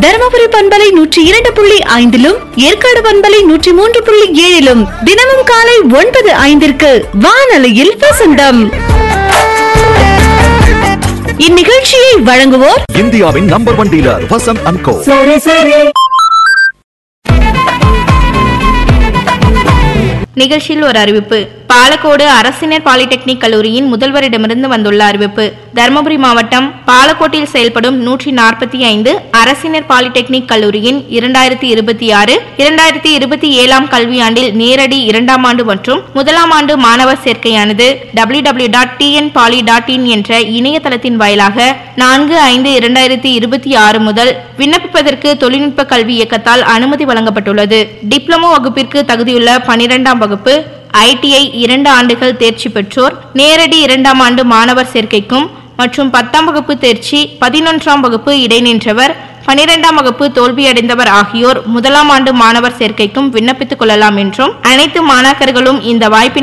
தருமபுரி பண்பலை நூற்றி இரண்டு புள்ளி ஐந்திலும் ஏற்காடு பண்பலை நூற்றி மூன்று புள்ளி ஏழிலும் தினமும் காலை ஒன்பது ஐந்திற்கு வானொலியில் வசந்தம் இந்நிகழ்ச்சியை வழங்குவோர் இந்தியாவின் number one dealer Vasanth and co நிகழ்ச்சியில் ஒரு அறிவிப்பு பாலக்கோடு அரசினர் பாலிடெக்னிக் கல்லூரியின் முதல்வரிடமிருந்து வந்துள்ள அறிவிப்பு தருமபுரி மாவட்டம் பாலக்கோட்டில் செயல்படும் நூற்றி நாற்பத்தி ஐந்து அரசினர் பாலிடெக்னிக் கல்லூரியின் இரண்டாயிரத்தி இருபத்தி ஆறு இரண்டாயிரத்தி இருபத்தி ஏழாம் கல்வியாண்டில் நேரடி இரண்டாம் ஆண்டு மற்றும் முதலாம் ஆண்டு மாணவர் சேர்க்கையானது W W dot TN poly dot in என்ற இணையதளத்தின் வாயிலாக நான்கு ஐந்து இரண்டாயிரத்தி இருபத்தி ஆறு முதல் விண்ணப்பிப்பதற்கு தொழில்நுட்ப கல்வி இயக்கத்தால் அனுமதி வழங்கப்பட்டுள்ளது டிப்ளமோ வகுப்பிற்கு தகுதியுள்ள பனிரெண்டாம் வகுப்பு ஐடிஐ இரண்டு ஆண்டுகள் தேர்ச்சி பெற்றோர் நேரடி இரண்டாம் ஆண்டு மாணவர் சேர்க்கைக்கும் மற்றும் பத்தாம் வகுப்பு தேர்ச்சி பதினொன்றாம் வகுப்பு இடைநின்றவர் பனிரெண்டாம் வகுப்பு தோல்வியடைந்தவர் ஆகியோர் முதலாம் ஆண்டு மாணவர் சேர்க்கைக்கும் விண்ணப்பித்துக் கொள்ளலாம் என்றும் அனைத்து மாணாக்கர்களும் இந்த வாய்ப்பினை